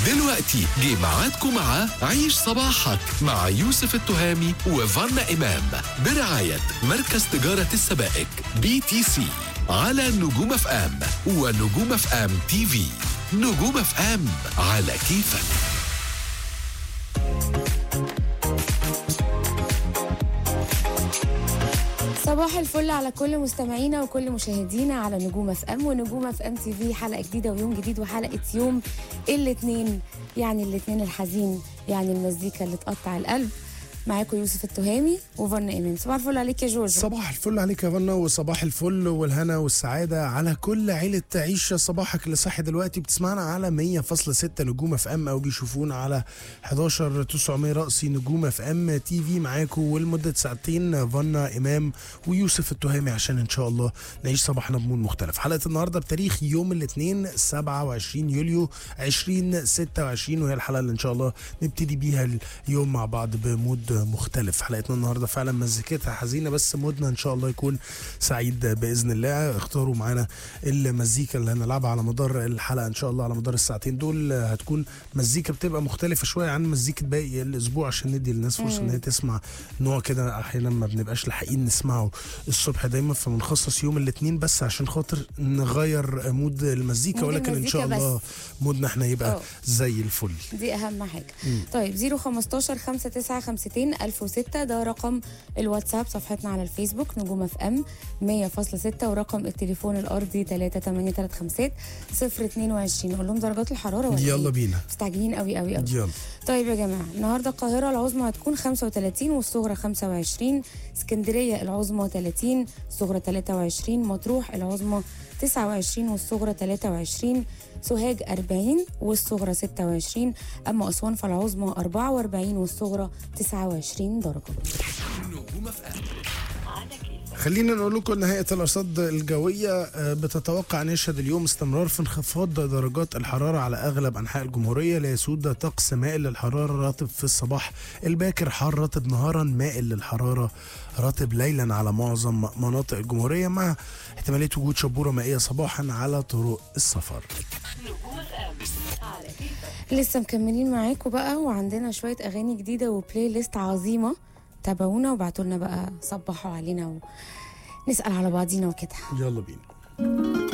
دلوقتي جه ميعادكم مع عيش صباحك مع يوسف التهامي وفانا إمام برعاية مركز تجارة السبائك بي تي سي على نجوم اف ام ونجوم اف ام تي في نجوم اف ام على كيفك صباح الفل على كل مستمعينا وكل مشاهدينا على نجوم اف ام ونجوم اف ام تي في حلقه جديده ويوم جديد وحلقه يوم الاثنين يعني الاثنين الحزين يعني المزيكا اللي تقطع القلب معاكم يوسف التهامي وفن امام صباح الفل عليك يا جورج صباح الفل عليك يا فنا وصباح الفل والهنا والسعادة على كل عيلة تعيش صباحك اللي صاحي دلوقتي بتسمعنا على 100.6 نجوم اف ام او بيشوفونا على 11 900 رأسي نجوم اف ام تي في معاكم ولمدة ساعتين فنا امام ويوسف التهامي عشان ان شاء الله نعيش صباحنا بمود مختلف حلقة النهاردة بتاريخ يوم الاثنين 27 يوليو 2026 وهي الحلقة اللي ان شاء الله نبتدي بيها اليوم مع بعض بمود مختلف حلقتنا النهارده فعلا مزيكتها حزينه بس مودنا ان شاء الله يكون سعيد باذن الله اختاروا معانا المزيكا اللي هنلعبها على مدار الحلقه ان شاء الله على مدار الساعتين دول هتكون مزيكا بتبقى مختلفه شويه عن مزيكه باقي الاسبوع عشان ندي للناس فرصه ان هي تسمع نوع كده احيانا ما بنبقاش لاحقين نسمعه الصبح دايما فبنخصص يوم الاثنين بس عشان خاطر نغير مود المزيكا مود ولكن ان شاء المزيكا الله مودنا احنا يبقى أه. زي الفل دي اهم حاجه طيب 015 5952 1006 ده رقم الواتساب صفحتنا على الفيسبوك نجوم اف ام 100.6 ورقم التليفون الارضي 3835 022 قول لهم درجات الحراره ولا يلا إيه؟ بينا مستعجلين قوي قوي قوي يلا طيب يا جماعه النهارده القاهره العظمى هتكون 35 والصغرى 25 اسكندريه العظمى 30 الصغرى 23 مطروح العظمى 29 والصغرى 23 سوهاج 40 والصغرى 26 اما اسوان فالعظمى 44 والصغرى 29 درجه نجوم اف ام خلينا نقول لكم ان هيئه الارصاد الجويه آه، بتتوقع ان يشهد اليوم استمرار في انخفاض درجات الحراره على اغلب انحاء الجمهوريه ليسود طقس مائل للحراره رطب في الصباح الباكر حار رطب نهارا مائل للحراره رطب ليلا على معظم مناطق الجمهوريه مع احتماليه وجود شبوره مائيه صباحا على طرق السفر لسه مكملين معاكم بقى وعندنا شويه اغاني جديده وبلاي ليست عظيمه تابعونا وبعتوا لنا بقى صبحوا علينا ونسال على بعضينا وكده يلا بينا